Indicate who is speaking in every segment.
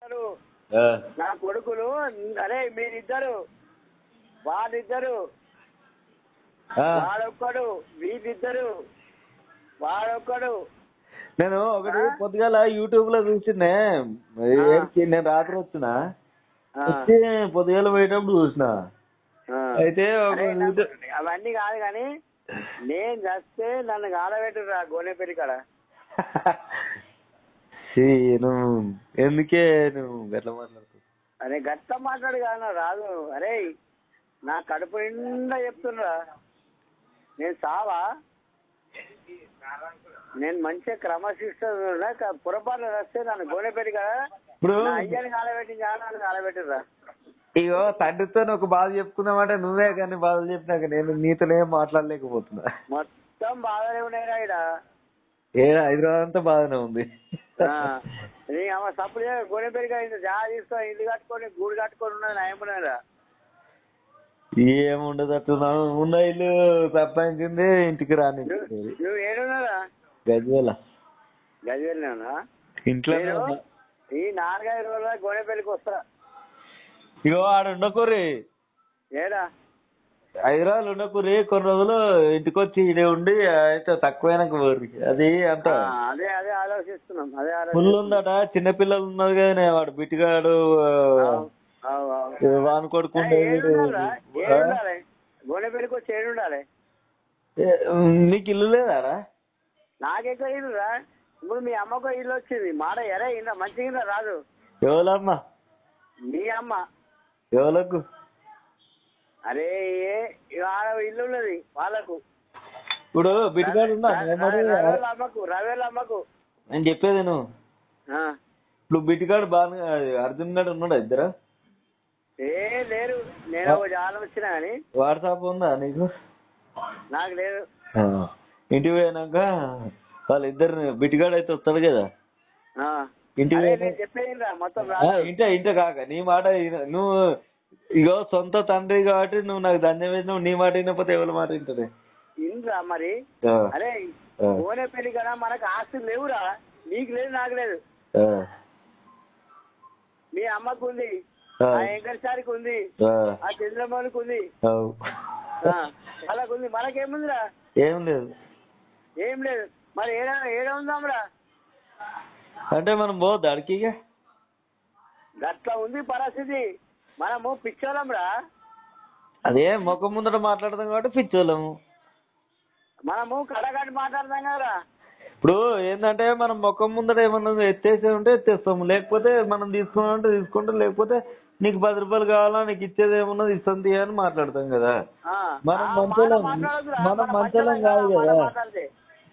Speaker 1: కొడుకులు
Speaker 2: ఆ,
Speaker 1: నా కొడుకులు అరే మీరిద్దరు వాళ్ళిద్దరు
Speaker 2: ఆ.
Speaker 1: వాడొక్కడు వీళ్ళిద్దరు వాడొక్కడు
Speaker 2: నేను ఒకటి
Speaker 1: ఆ?
Speaker 2: పొద్దుగాల యూట్యూబ్ లో చూసిండే ఏడికి నేను రాత్రి వచ్చిన
Speaker 1: ఆ,
Speaker 2: వచ్చి పొద్దుగాల పోయేటప్పుడు చూసిన
Speaker 1: ఆ.
Speaker 2: అయితే ఒక
Speaker 1: అరే నాకు
Speaker 2: యూట్యూబ్
Speaker 1: అవన్నీ కాదు కానీ నేను చస్తే నన్ను గాలబెట్టురా గోనెపల్లి కాడ
Speaker 2: ఛీ, నువ్వు ఎందుకే నువ్వు గట్ల మాట్లాడుతావు
Speaker 1: అరే గట్ట మాట్లాడు కాదు నాకు రాదు అరే నా కడుపు నిండా చెప్తున్నా నేను సావా నేను మంచిగా క్రమశిక్షణ పొరపాటు వస్తే నన్ను గోనెపల్లి కదా
Speaker 2: ఇప్పుడు
Speaker 1: నా అయ్యని కాలబెట్టి నన్ను కాలబెట్టురా
Speaker 2: ఇగో తండ్రితో ఒక బాధ చెప్పుకుందామంటే నువ్వే కానీ బాధలు చెప్పినాక నేను నీతోనే మాట్లాడలేకపోతున్నా
Speaker 1: మొత్తం బాధలే ఉన్నాయి ఈడ
Speaker 2: ఏ హైదరాబాద్ అంతా బాగానే ఉంది
Speaker 1: ఆ, నీ అమ్మ సప్పుడు గోనెపల్లిగా ఇంత జాగా తీసుకొని ఇల్లు కట్టుకొని గూడు కట్టుకొని ఉన్నది నయమున్నారా
Speaker 2: ఏముండదు అట్లా ఉన్న ఇల్లు సంపాదించింది ఇంటికి రాని
Speaker 1: నువ్వు ఏడున్నారా
Speaker 2: గజ్వేల
Speaker 1: గదివెళ్ళినా
Speaker 2: ఇంట్లోనే
Speaker 1: నేను
Speaker 2: ఉన్నా.
Speaker 1: ఈ నాలుగైదు రోజుల గోనెపల్లికి వస్తా
Speaker 2: ఇగో ఆడ ఉండకూరి
Speaker 1: ఏడా
Speaker 2: హైదరాబాద్ ఉండకూరి కొన్ని రోజులు ఇంటికి వచ్చి ఇడే ఉండి అయితే తక్కువైనాక పోర్రి అది అంత
Speaker 1: ఆ, అదే అదే ఆలోచిస్తున్నాం అదే
Speaker 2: ఫుల్
Speaker 1: ఆలోచిస్తున్నాం
Speaker 2: ఉందట చిన్నపిల్లలు ఉన్నారు కదా వాడు బిట్టుగాడు
Speaker 1: అవు, అవు, అవు.
Speaker 2: వాని కొడుకుండే
Speaker 1: ఏ,
Speaker 2: వీడు
Speaker 1: ఏడుండాలిరా? ఏడుండాలి? గోనెపల్లికి వచ్చి ఏడుండాలి
Speaker 2: ఏ, నీకు ఇల్లు లేదారా
Speaker 1: నాకెక్కడ ఇల్లురా ఇప్పుడు మీ అమ్మకు ఇల్లు వచ్చింది మాట ఎరే ఇంత మంచిగా ఇంత రాదు
Speaker 2: ఎవరమ్మా
Speaker 1: మీ అమ్మ
Speaker 2: ఎవలకు
Speaker 1: అరే ఏ ఆడ ఇల్లు ఉన్నది వాళ్ళకు
Speaker 2: ఇప్పుడు బిట్టుగాడు ఉన్నా మరి
Speaker 1: రవేల అమ్మకు రవేల అమ్మకు
Speaker 2: నేను చెప్పేది నువ్వు
Speaker 1: ఆ.
Speaker 2: ఇప్పుడు బిట్టుగాడు బాగా అర్జున్ గాడు ఉన్నాడా ఇద్దరు
Speaker 1: ఏ లేరు నేను ఒక జాలం వచ్చినా కానీ
Speaker 2: వాట్సాప్ ఉందా నీకు
Speaker 1: నాకు లేదు
Speaker 2: ఆ. ఇంటికి పోయినాక వాళ్ళిద్దరు బిట్టుగాడు అయితే వస్తాడు కదా
Speaker 1: ఆ.
Speaker 2: ఇంటికి
Speaker 1: అరే
Speaker 2: పోయినా-
Speaker 1: నేను చెప్పేది రా మొత్తం
Speaker 2: ఆ,
Speaker 1: రాదు
Speaker 2: ఇంట ఇంట కాక నీ మాట విన- నువ్వు ఇగో సొంత తండ్రి కాబట్టి నువ్వు నాకు ధన్యం వేసినావు నీ మాట వినకపోతే ఎవరి మాట వింటది
Speaker 1: ఇంద్రా మరి
Speaker 2: ఆ,
Speaker 1: అరే
Speaker 2: ఆ,
Speaker 1: కోనే పెళ్లి కదా మనకు ఆస్తులు లేవురా నీకు లేదు నాకు లేదు
Speaker 2: ఆ,
Speaker 1: మీ అమ్మకు ఉంది
Speaker 2: ఆ,
Speaker 1: ఆ వెంకటసారికి ఉంది
Speaker 2: ఆ,
Speaker 1: ఆ చంద్రమౌళికి ఉంది
Speaker 2: అవు.
Speaker 1: ఆ, వాళ్ళకు ఉంది మనకేముందిరా
Speaker 2: ఏం లేదు
Speaker 1: ఏం లేదు మరి ఏడ ఏడ ఉందాంరా
Speaker 2: అంటే మనం పోద్దు అడికి ఇక?
Speaker 1: గట్ల ఉంది పరిస్థితి మనము పిచ్చోళ్ళంరా
Speaker 2: అదే ముఖం ముందట మాట్లాడదాం కాబట్టి పిచ్చోళ్ళము
Speaker 1: మనము కడగట్టి మాట్లాడతాం కదరా
Speaker 2: ఇప్పుడు ఏంటంటే మనం ముఖం ముందట ఏమన్నా ఎత్తేసి ఉంటే ఎత్తేస్తాము లేకపోతే మనం తీసుకున్నామంటే తీసుకుంటాం లేకపోతే నీకు పది రూపాయలు కావాలా నీకు ఇచ్చేది ఏమన్నది ఇస్తుంది అని మాట్లాడతాం కదా
Speaker 1: ఆ,
Speaker 2: మనం
Speaker 1: ఆ
Speaker 2: మంచోళ్ళం.
Speaker 1: మాట మాట్లాడొద్దురా.
Speaker 2: మనం
Speaker 1: మన
Speaker 2: మంచోళ్ళం
Speaker 1: మంచోళ్ళం
Speaker 2: కాదు
Speaker 1: కాదు,
Speaker 2: కదా.
Speaker 1: మాట మాట్లాడితే.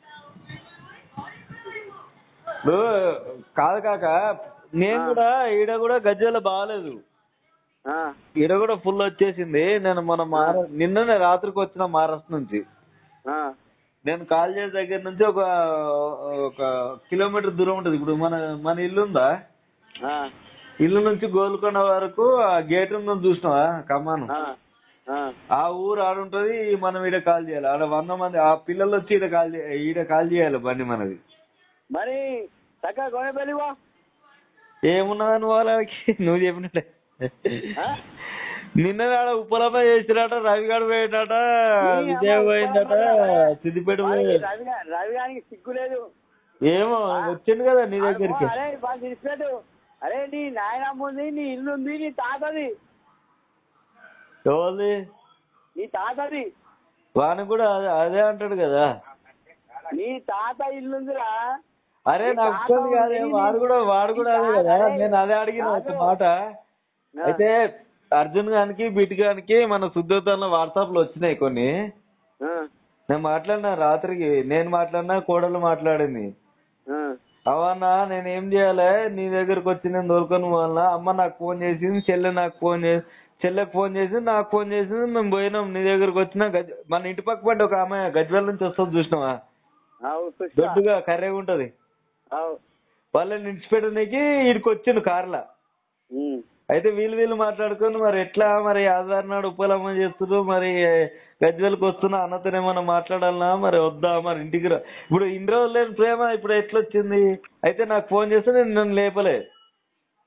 Speaker 2: ఇప్పుడు కాదు కాక నేను
Speaker 1: ఆ.
Speaker 2: కూడా ఈడ కూడా గజ్జల బాగాలేదు
Speaker 1: ఆ,
Speaker 2: ఈడ కూడా ఫుల్ వచ్చేసింది నేను మన మార నిన్ననే రాత్రికి వచ్చిన మహారాష్ట్ర నుంచి
Speaker 1: ఆ,
Speaker 2: నేను కాల్ చేసే దగ్గర నుంచి ఒక ఒక కిలోమీటర్ దూరం ఉంటది ఇప్పుడు మన మన ఇల్లు ఉందా
Speaker 1: ఆ,
Speaker 2: ఇల్లు నుంచి గోల్కొండ వరకు ఆ గేట్ ఉందని చూసినావా కమాను
Speaker 1: ఆ, ఆ.
Speaker 2: ఆ ఊరు ఆడుంటది మనం ఈడ కాల్ చేయాలి ఆడ వంద మంది ఆ పిల్లలు వచ్చి ఈడ కాల్ చే- ఈడ కాల్ చేయాలి బండి మనది
Speaker 1: మరి చక్కగా గోనెపల్లి పో
Speaker 2: ఏమున్నదని వాళ్ళకి నువ్వు చెప్పినట్టే
Speaker 1: ఆ?
Speaker 2: నిన్న ఆడ ఉప్పలమ్మ చేసిరాట రవిగాడు పోయినట
Speaker 1: నీ
Speaker 2: విజయ్
Speaker 1: అమ్మ
Speaker 2: పోయిందట
Speaker 1: ఉప్పలమ్మ
Speaker 2: సిద్దిపేట
Speaker 1: వాడికి
Speaker 2: పోయి
Speaker 1: రవి గా- రవి గారికి సిగ్గు లేదు
Speaker 2: ఏమో వచ్చింది కదా నీ దగ్గరికి
Speaker 1: అరే వాళ్ళు తెలిసినట్టు అరే నీ నాయనమ్మ ఉంది నీ ఇల్లు ఉంది నీ తాతది
Speaker 2: ఎవరిది
Speaker 1: నీ తాతది
Speaker 2: వాని కూడా అదే అదే అంటాడు కదా
Speaker 1: నీ తాత ఇల్లుందిరా
Speaker 2: అరే
Speaker 1: నీ
Speaker 2: నాకు
Speaker 1: తాత
Speaker 2: ఇబ్బంది కాదే
Speaker 1: ఉంది,
Speaker 2: వాడు కూడా వాడు
Speaker 1: నీ
Speaker 2: కూడా అదే
Speaker 1: తాత-
Speaker 2: కదా
Speaker 1: అరే,
Speaker 2: నేను అదే అడిగిన ఒక
Speaker 1: కాదు.
Speaker 2: మాట
Speaker 1: ఆ,
Speaker 2: అయితే అర్జున్ గానికి బిట్ గానికి మన శుద్ధోత్తరంలో వాట్సాప్ లో వచ్చినాయి కొన్ని
Speaker 1: ఆ,
Speaker 2: నేను మాట్లాడినా రాత్రికి నేను మాట్లాడినా కోడలు మాట్లాడింది
Speaker 1: ఆ,
Speaker 2: అవన్నా నేను ఏం చేయాలి నీ దగ్గరకు వచ్చి నేను దొరకను వల్ల అమ్మ నాకు ఫోన్ చేసింది చెల్లె నాకు ఫోన్ చేసి చెల్లెకి ఫోన్ చేసింది నాకు ఫోన్ చేసింది మేము పోయినాం నీ దగ్గరకు వచ్చినా గజ్ మన ఇంటి పక్క పడ్డ ఒక ఆమె గజ్వెల నుంచి వస్తుంది చూసినావా
Speaker 1: అవు చూస్తా.
Speaker 2: దొడ్డుగా కర్రెగా ఉంటది
Speaker 1: అవు
Speaker 2: వాళ్ళని నిడిచిపెట్టడానికి ఇక్కడికి వచ్చిండు కార్లా
Speaker 1: ఉమ్.
Speaker 2: అయితే వీళ్ళు వీళ్ళు మాట్లాడుకొని మరి ఎట్లా మరి ఆధార్ నాడు ఉప్పలమ్మ చేస్తున్నారు మరి గజ్వెల్కి వస్తున్నా అన్నతో ఏమన్నా మాట్లాడాలనా మరి వద్దా మరి ఇంటికి రా ఇప్పుడు ఇన్ని రోజులు లేని ప్రేమ ఇప్పుడు ఎట్లా వచ్చింది అయితే నాకు ఫోన్ చేస్తే నేను నన్ను లేపలే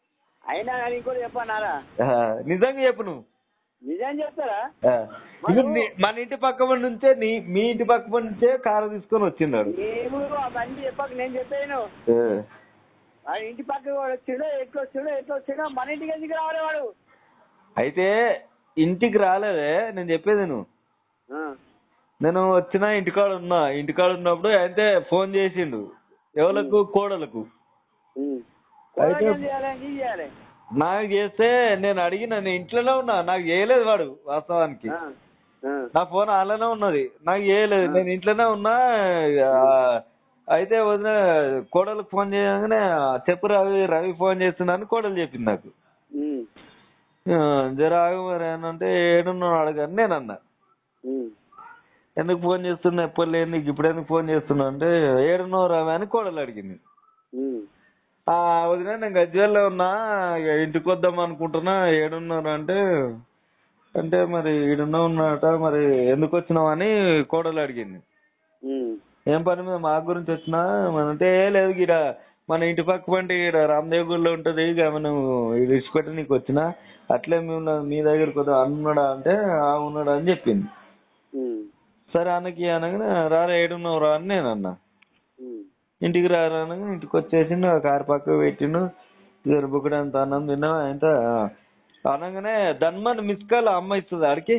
Speaker 1: అయినా కానీ ఇంకోటి చెప్పన్నారా
Speaker 2: ఆ, నిజంగా చెప్పు నువ్వు
Speaker 1: నిజం చెప్తారా
Speaker 2: ఆ. ఇప్పుడు నీ- మన ఇంటి పక్క నుంచే నీ మీ ఇంటి పక్క నుంచే కారు తీసుకొని వచ్చిన్నాడు
Speaker 1: మేము అవన్నీ చెప్పక నేను చెప్పాను
Speaker 2: ఆ.
Speaker 1: వాడు ఇంటి పక్క వాడు వచ్చిండో ఎట్లా వచ్చిండో ఎట్లా వచ్చిండో మన ఇంటికి ఎందుకు రావాలి వాడు
Speaker 2: అయితే ఇంటికి రాలేదే నేను చెప్పేది నువ్వు
Speaker 1: ఆ,
Speaker 2: నేను వచ్చిన ఇంటికాడ ఉన్నా ఇంటికాడ ఉన్నప్పుడు అయితే ఫోన్ చేసిండు ఎవలకు కోడలకు
Speaker 1: ఉమ్.
Speaker 2: అయితే-
Speaker 1: కూరగాయలు చేయాలి నీకు చేయాలి
Speaker 2: నాకు చేస్తే నేను అడిగిన నేను ఇంట్లోనే ఉన్నా నాకు చేయలేదు వాడు వాస్తవానికి
Speaker 1: ఆ, ఆ,
Speaker 2: నా ఫోన్ ఆన్లోనే ఉన్నది నాకు చేయలేదు నేను ఇంట్లోనే ఉన్నా ఆ, అయితే వదిన కోడలకు ఫోన్ చేయగానే చెప్పు రవి రవి ఫోన్ చేస్తున్నాను కోడలు చెప్పింది నాకు
Speaker 1: ఉమ్,
Speaker 2: ఆ, జర ఆగు మరి అని అంటే ఏడున్నావు అడగని నేను అన్నా
Speaker 1: ఉమ్,
Speaker 2: ఎందుకు ఫోన్ చేస్తున్నా ఎప్పుడు లేదు నీకు ఇప్పుడు ఎందుకు ఫోన్ చేస్తున్నా అంటే ఏడున్నావు రవి అని కోడలు అడిగింది
Speaker 1: ఉమ్,
Speaker 2: ఆ వదిన నేను గజ్వేల్లో ఉన్నా ఇక ఇంటికి వద్దాం అనుకుంటున్నా ఏడున్నారు అంటే అంటే మరి ఈడున్నా ఉన్నట మరి ఎందుకు వచ్చినావు అని కోడలు అడిగింది
Speaker 1: ఉమ్,
Speaker 2: ఏం పని మీద మా గురించి వచ్చినా మన అంటే "ఏ లేదు ఈడ మన ఇంటి పక్క పంటి ఈడ రామదేవ్ గుడిలో ఉంటది ఇక మనం ఇది ఇచ్చిపెట్టి నీకు వచ్చినా అట్లే మేము మీ దగ్గరికి వద్దాం అన్నాడా అంటే ఆ ఉన్నాడా అని చెప్పింది
Speaker 1: ఉమ్,
Speaker 2: సరే అన్నకి అనగానే రారా ఏడున్నావు రా అని నేను అన్నా
Speaker 1: ఉమ్.
Speaker 2: ఇంటికి రారా అనగా ఇంటికి వచ్చేసిండు ఆ కారు పక్క పెట్టిండు జరుపుకుడు అంత అన్నం తిన్నాం ఆయన అనగానే ధన్మన్ మిస్ కాల్ అమ్మ ఇస్తుంది ఆడికి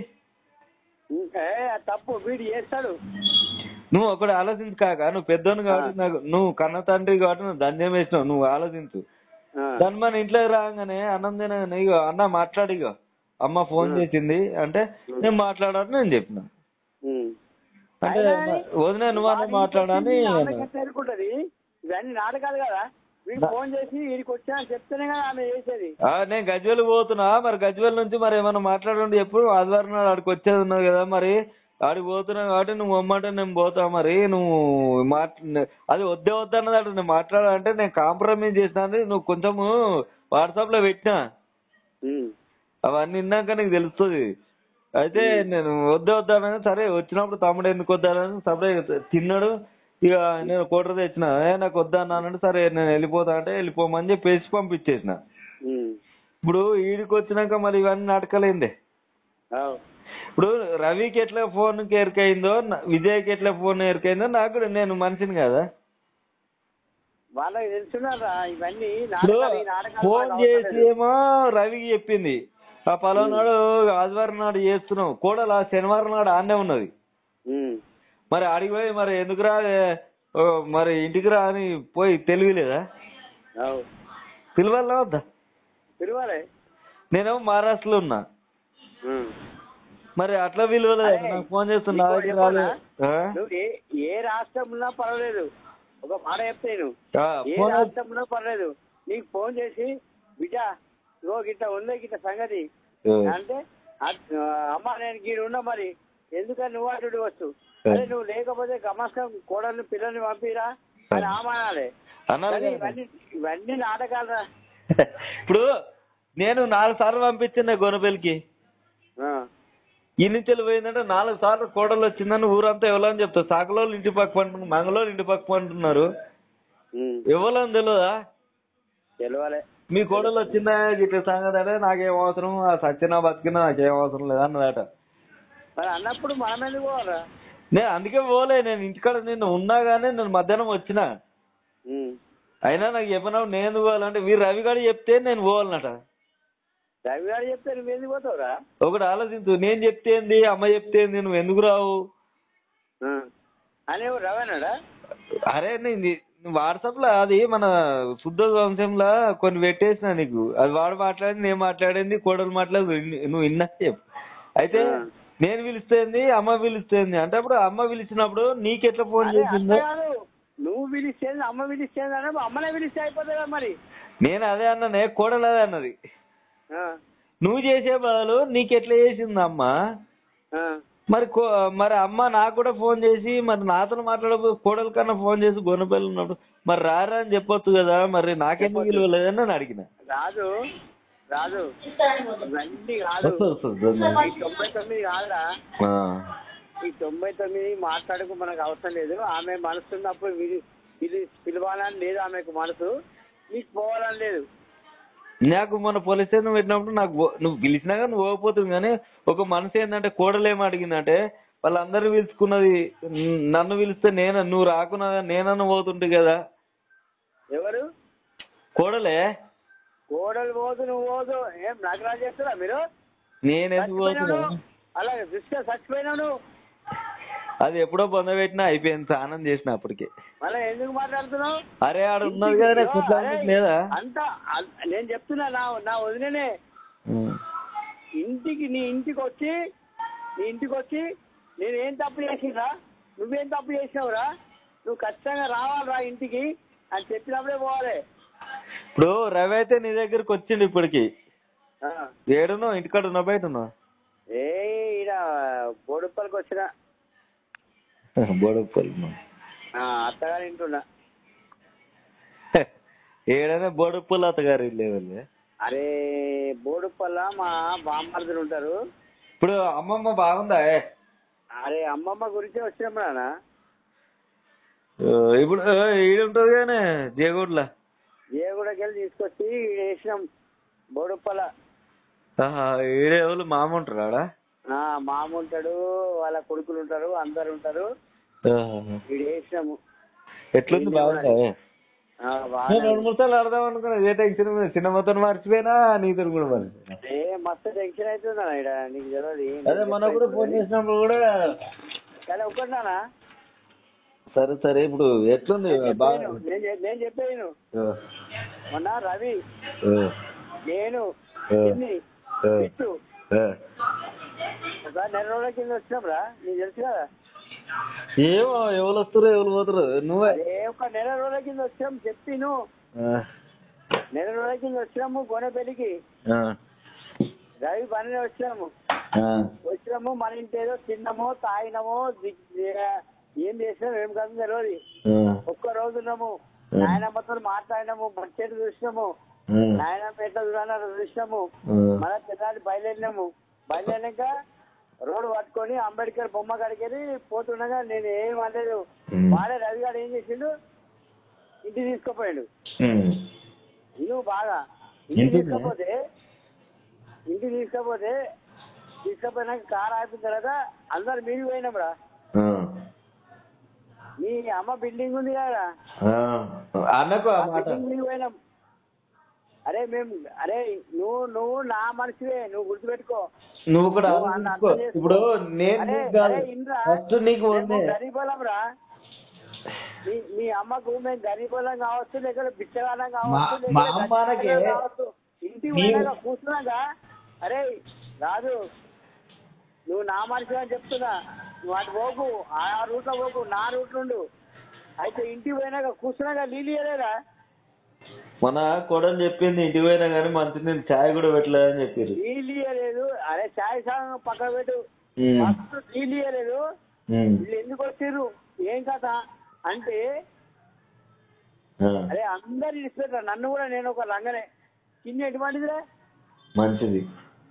Speaker 1: ఏ అది తప్పు వీడు చేస్తాడు
Speaker 2: నువ్వు ఒకటి ఆలోచించు కాక నువ్వు పెద్దోను కాబట్టి నాకు నువ్వు కన్న తండ్రి కాబట్టి నువ్వు దండం వేసినావు నువ్వు ఆలోచించు
Speaker 1: ఆ,
Speaker 2: ధన్మన్ ఇంట్లో రాగానే అన్నం తినగానే ఇగో అన్న మాట్లాడు ఇగో అమ్మ ఫోన్ చేసింది అంటే నేను మాట్లాడాలని నేను చెప్పిన
Speaker 1: ఉమ్.
Speaker 2: అంటే
Speaker 1: అయినా
Speaker 2: వదిన నువ్వన్నా మాట్లాడని
Speaker 1: ఆమెకి ఎట్లా ఎరుకుంటది ఇవన్నీ నాటకాలు కదా వీడు ఫోన్ చేసి వీడికి వచ్చా అని చెప్తేనే కదా ఆమె చేసేది
Speaker 2: ఆ, నేను గజ్వేల్ పోతున్నా మరి గజ్వేల్ నుంచి మరి ఏమైనా మాట్లాడండి ఎప్పుడు ఆదివారం నాడు ఆడికి వచ్చేది ఉన్నది కదా మరి ఆడికి పోతున్నా కాబట్టి నువ్వు అమ్మంటే నేను పోతా మరి నువ్వు మాట్లా అది వద్దే వద్దన్నది అంటే నేను మాట్లాడాలంటే నేను కాంప్రమైజ్ చేసినా నువ్వు కొంచెము వాట్సాప్ లో పెట్టినా
Speaker 1: ఉమ్,
Speaker 2: అవన్నీ విన్నాక నీకు తెలుస్తుంది అయితే నేను వద్దే వద్దానని సరే వచ్చినప్పుడు తమ్ముడు ఎందుకు వద్దానని సపరేట్ తిన్నాడు ఇక నేను కోటర్ తెచ్చిన ఏ నాకు వద్దన్నానంటే సరే నేను వెళ్ళిపోతా అంటే వెళ్ళిపోమని చెప్పేసి పంపించేసిన
Speaker 1: ఉమ్.
Speaker 2: ఇప్పుడు ఈడికి వచ్చినాక మరి ఇవన్నీ నాటకాలేందే
Speaker 1: అవు.
Speaker 2: ఇప్పుడు రవికి ఎట్లా ఫోన్ ఎరికైందో నా- విజయ్కి ఎట్లా ఫోన్ ఎరికైందో నాకు కూడా నేను మనిషిని కదా
Speaker 1: వాళ్ళకి తెలుసున్నారా ఇవన్నీ
Speaker 2: ఇప్పుడు
Speaker 1: నాటకాలు ఈ నాటకాలు
Speaker 2: ఫోన్
Speaker 1: మాకు
Speaker 2: చేసి
Speaker 1: అవసరం లేదు.
Speaker 2: ఏమో రవికి చెప్పింది ఆ పలానాడు ఆదివారం నాడు చేస్తున్నావు కోడలు ఆ శనివారం నాడు ఆన్నే ఉన్నది
Speaker 1: ఉమ్,
Speaker 2: మరి ఆడికి పోయి మరి ఎందుకు రా ఓ, మరి ఇంటికి రా అని పోయి తెలియలేదా
Speaker 1: అవు.
Speaker 2: పిలవాలా వద్దా
Speaker 1: పిలవాలి
Speaker 2: నేనేమో మహారాష్ట్రలో ఉన్నా
Speaker 1: ఉమ్.
Speaker 2: మరి అట్లా పిలవలేదు
Speaker 1: అరే,
Speaker 2: నాకు ఫోన్ చేస్తున్నా
Speaker 1: నీకు
Speaker 2: నా దగ్గర
Speaker 1: చెప్పనా?
Speaker 2: రాలేదు. ఆ?
Speaker 1: నువ్వు ఏ ఏ రాష్ట్రం ఉన్నా పర్వాలేదు ఒక మాట చెప్తాను
Speaker 2: ఆ,
Speaker 1: ఏ
Speaker 2: ఫోన్
Speaker 1: రాష్ట్రం ఉన్నా పర్లేదు నీకు ఫోన్ చేసి బిడ్డ ఇగో గిట్ట ఉంది గిట్ట సంగతి
Speaker 2: ఆ.
Speaker 1: అంటే అట్- ఆ, అమ్మ నేను గీడు ఉన్నా మరి ఎందుకని నువ్వు అటు వచ్చు
Speaker 2: ఆ.
Speaker 1: అదే నువ్వు లేకపోతే గమస్కం కోడల్ని పిల్లల్ని పంపిరా అని ఆమానాలే
Speaker 2: అన్నారు
Speaker 1: కానీ
Speaker 2: కదా.
Speaker 1: ఇవన్నీ ఇవన్నీ నాటకాలరా
Speaker 2: ఇప్పుడు నేను నాలుగు సార్లు పంపించిన గొనపెల్లికి
Speaker 1: ఆ,
Speaker 2: ఈ నుంచి పోయిందంటే నాలుగు సార్లు కోడలు వచ్చిందని ఊరంతా ఎవరని చెప్తారు సాకలోళ్ళు ఇంటి పక్క పంటున్నారు మంగళోళ్ళు ఇంటి పక్క పంటున్నారు
Speaker 1: ఉమ్,
Speaker 2: ఎవరని తెలియదా
Speaker 1: తెలవాలి
Speaker 2: మీ కోడలు వచ్చిందా ఇట్లా సంగతి అంటే నాకేం అవసరం ఆ సచ్చినా బతికినా నాకేం అవసరం లేదు అన్నదట
Speaker 1: మరి అన్నప్పుడు మనం ఎందుకు పోవాలరా
Speaker 2: నేను అందుకే పోలే నేను ఇంటికాడ నిన్ను ఉన్నా గానీ నేను మధ్యాహ్నం వచ్చిన
Speaker 1: ఉమ్.
Speaker 2: అయినా నాకు చెప్పినప్పుడు నేను ఎందుకు పోవాలంటే మీరు రవి గారు చెప్తే నేను పోవాలన్నట
Speaker 1: రవి గారు చెప్తే నువ్వు ఎందుకు పోతావురా
Speaker 2: ఒకటి ఆలోచించు నేను చెప్తేంది అమ్మ చెప్తేంది నువ్వు ఎందుకు రావు
Speaker 1: ఆ. అని ఎవరు రవేనాడా
Speaker 2: అరే నేను వాట్సాప్ లో అది మన శుద్ధ వంశంలో కొన్ని పెట్టేసిన నీకు అది వాడు మాట్లాడింది నేను మాట్లాడింది కోడలు మాట్లాడి నువ్వు విన్నా చెప్పు అయితే
Speaker 1: ఆ.
Speaker 2: నేను పిలిస్తేంది అమ్మ పిలిస్తేంది అంటే అప్పుడు అమ్మ పిలిచినప్పుడు నీకెట్లా ఫోన్
Speaker 1: అదే
Speaker 2: చేసిందో
Speaker 1: అట్లా కాదు నువ్వు పిలిస్తేంది అమ్మ పిలిస్తేంది అంటే అమ్మనే పిలిస్తే అయిపోతుంది కదా మరి
Speaker 2: నేను అదే అన్ననే కోడలు అదే అన్నది
Speaker 1: ఆ,
Speaker 2: నువ్వు చేసే బదులు నీకెట్లా చేసింది అమ్మ
Speaker 1: ఆ.
Speaker 2: మరి కో- మరి అమ్మ నాకు కూడా ఫోన్ చేసి మరి నాతో మాట్లాడబో కోడల కన్నా ఫోన్ చేసి గొన్నపల్లి ఉన్నప్పుడు మరి రారా అని చెప్పొచ్చు కదా మరి నాకెందుకు విలువ లేదని నేను అడిగిన
Speaker 1: రాదు రాదు ఇవన్నీ కాదు
Speaker 2: వస్తుంది, వస్తుంది, వస్తుంది.
Speaker 1: ఈ తొంభై తొమ్మిది కాదురా
Speaker 2: ఆ.
Speaker 1: ఈ తొంభై తొమ్మిది మాట్లాడుకు మనకు అవసరం లేదు ఆమె మనసు ఉన్నప్పుడు ఇది ఇది పిలవాలని లేదు ఆమెకు మనసు నీకు పోవాలని లేదు
Speaker 2: నాకు మన పోలీస్ స్టేషన్ పెట్టినప్పుడు నాకు పో- నువ్వు పిలిచినా కానీ నువ్వు పోకపోతుంది కానీ ఒక మనసు ఏంటంటే కోడలు ఏం అడిగిందంటే వాళ్ళందరూ పిలుచుకున్నది న- నన్ను పిలిస్తే నేను నువ్వు రాకున్నా నేనన్నా పోతుంటే కదా
Speaker 1: ఎవరు
Speaker 2: కోడలే
Speaker 1: కోడలు పోదు నువ్వు పోదు ఏం నగరాలు చేస్తారా మీరు
Speaker 2: నేను ఎందుకు
Speaker 1: చచ్చిపోయినావు
Speaker 2: పోతున్నా
Speaker 1: నువ్వు. అలాగే దృష్టిగా చచ్చిపోయినావు నువ్వు
Speaker 2: అది ఎప్పుడో బంద పెట్టినా అయిపోయింది స్నానం చేసిన అప్పటికి
Speaker 1: మళ్ళీ ఎందుకు మాట్లాడుతున్నావు
Speaker 2: అరే ఆడ ఉన్నది కదా
Speaker 1: ఇంటికి-
Speaker 2: కుట్ల
Speaker 1: అరే,
Speaker 2: లేదా
Speaker 1: అంత అన్- నేను చెప్తున్నా నా నా వదిననే
Speaker 2: ఉమ్.
Speaker 1: ఇంటికి నీ ఇంటికి వచ్చి నీ ఇంటికి వచ్చి నేను ఏం తప్పు చేసినా నువ్వేం తప్పు చేసినావురా నువ్వు ఖచ్చితంగా రావాలిరా ఇంటికి అని చెప్పినప్పుడే పోవాలి
Speaker 2: ఇప్పుడు రవి అయితే నీ దగ్గరికి వచ్చిండు ఇప్పటికి
Speaker 1: ఆ.
Speaker 2: ఏడున్నావు ఇంటికాడ ఉన్నావు బయట ఉన్నావు
Speaker 1: ఏ ఈడ బోడుప్పలకి వచ్చిన
Speaker 2: బోడుప్పల్
Speaker 1: ఆ, అత్తగారి ఇంటున్నా
Speaker 2: ఏడైనా బోడుప్పల్ అత్తగారు లేవాలి
Speaker 1: అరే బోడుప్పల్ల మా బామ్మర్దులు ఉంటారు
Speaker 2: ఇప్పుడు అమ్మమ్మ బాగుందా ఏ?
Speaker 1: అరే అమ్మమ్మ గురించి వచ్చినాం నాన్న
Speaker 2: ఆ, ఇప్పుడు ఆ, ఈడ ఉంటది కానీ జయగూడలా
Speaker 1: జయగూడకి వెళ్ళి తీసుకొచ్చి ఈడ వేసినాం బోడుప్పల
Speaker 2: ఆహా, ఈడే ఎవరు మామ ఉంటారు ఆడ
Speaker 1: ఆ, మామ ఉంటాడు వాళ్ళ కొడుకులు ఉంటారు అందరు ఉంటారు
Speaker 2: ఆహా.
Speaker 1: ఈడ వేసినాము
Speaker 2: ఎట్లుంది బాగుందా ఏ?
Speaker 1: ఆ,
Speaker 2: నేను
Speaker 1: బాగానే
Speaker 2: రెండు మూడు సార్లు ఆడదాం అనుకున్నా ఏ టెన్షన్ మీద చిన్న మొత్తం మర్చిపోయినా నీతో కూడా మర్చిపోయినా
Speaker 1: ఏ మస్తు టెన్షన్ అవుతుందా ఈడ నీకు తెలియదు
Speaker 2: అదే మన కూడా ఫోన్ చేసినప్పుడు కూడా
Speaker 1: కానీ ఒకటినా
Speaker 2: సరే సరే ఇప్పుడు ఎట్లుంది బాగా
Speaker 1: నేను చె- నేను చెప్పాను
Speaker 2: ఆ,
Speaker 1: మొన్న రవి
Speaker 2: ఆ,
Speaker 1: నేను
Speaker 2: ఆ.
Speaker 1: చిన్ని,
Speaker 2: ఆ.
Speaker 1: బిట్టు
Speaker 2: ఆ.
Speaker 1: ఒక నెల రోజుల కింద వచ్చినప్పుడా నీకు తెలుసు కదా
Speaker 2: ఏమో ఎవరు వస్తారు ఎవరు పోతారు నువ్వే
Speaker 1: అదే ఒక నెల రోజుల కింద వచ్చినాం చెప్పి నువ్వు
Speaker 2: ఆ,
Speaker 1: నెల రోజుల కింద వచ్చినాము గోనెపల్లికి
Speaker 2: ఆ,
Speaker 1: రవి పని వచ్చినాము
Speaker 2: ఆ,
Speaker 1: వచ్చినాము మన ఇంటి ఏదో తిన్నామో తాగినామో ది- ఏం చేసినాము ఏం కాదు తెలియదు
Speaker 2: ఆ,
Speaker 1: ఒక్క రోజు ఉన్నాము
Speaker 2: ఆ.
Speaker 1: నాయనమ్మతో మాట్లాడినాము బడ్జెట్ చూసినాము
Speaker 2: ఆ,
Speaker 1: నాయనమ్మ ఎట్లా చూడాలో చూసినాము
Speaker 2: ఆ.
Speaker 1: మళ్ళా తిన్నాలి బయలుదేరినాము బయలుదేరినాక రోడ్డు పట్టుకొని అంబేద్కర్ బొమ్మ కాడికి వెళ్ళి పోతుండగా నేను ఏం అనలేదు
Speaker 2: ఉమ్.
Speaker 1: వాడే రవి గారు ఏం చేసిండు ఇంటికి తీసుకుపోయాడు
Speaker 2: ఉమ్.
Speaker 1: నువ్వు బాగా ఇంటికి
Speaker 2: ఎందుకు?
Speaker 1: తీసుకపోతే ఇంటికి తీసుకపోతే తీసుకపోయినాక కార్ ఆపిన తర్వాత అందరు మీరు పోయినాంరా
Speaker 2: ఆ,
Speaker 1: మీ అమ్మ బిల్డింగ్ ఉంది కదా
Speaker 2: ఆ. అన్నకు ఆ
Speaker 1: ఆ
Speaker 2: మాట
Speaker 1: బిల్డింగ్ మీద పోయినాం అరే మేము అరే నువ్వు నువ్వు నా మనిషివే నువ్వు గుర్తుపెట్టుకో
Speaker 2: నువ్వు కూడా
Speaker 1: నువ్వు అన్న
Speaker 2: ఆలోచించుకో.
Speaker 1: అర్థం చేసుకో.
Speaker 2: ఇప్పుడు నేను
Speaker 1: అరే,
Speaker 2: నీకు కాదు
Speaker 1: అరే, ఇంద్రా,
Speaker 2: ఫస్ట్ నీకు
Speaker 1: మేము
Speaker 2: ఉంది
Speaker 1: గరీబోళం రా మీ మీ అమ్మకు మేము గరీబోళం కావచ్చు లేకపోతే బిచ్చగాళ్ళం కావచ్చు
Speaker 2: మా-
Speaker 1: లేకపోతే
Speaker 2: మా అమ్మనకే
Speaker 1: గరీబోళం కావచ్చు ఇంటికి
Speaker 2: నీవు-
Speaker 1: పోయినాక కూర్చున్నాక అరే రాజు నువ్వు నా మనిషి అని చెప్తున్నా నువ్వు అటు పోకు ఆ రూట్ లో పోకు నా రూట్ నుండు అయితే ఇంటికి పోయినాక కూర్చున్నాక నీళ్ళు ఇయ్యలేదా
Speaker 2: మన కొడని చెప్పింది ఇంటికి పోయినా కానీ మంచి నేను ఛాయ్ కూడా పెట్టలేదని చెప్పారు
Speaker 1: నీళ్ళు ఇయ్యలేదు అరే చాయ్ సాంగ్ పక్కన పెట్టు
Speaker 2: ఉమ్.
Speaker 1: ఫస్ట్ నీళ్ళు ఇయ్యలేదు
Speaker 2: ఉమ్.
Speaker 1: వీళ్ళు ఎందుకు వచ్చిర్రు ఏం కథ అంటే
Speaker 2: ఆ,
Speaker 1: అరే అందరు ఇడిచిపెట్టారు నన్ను కూడా నేను ఒక లంగనే చిన్న ఎటువంటిదిరా
Speaker 2: మంచిది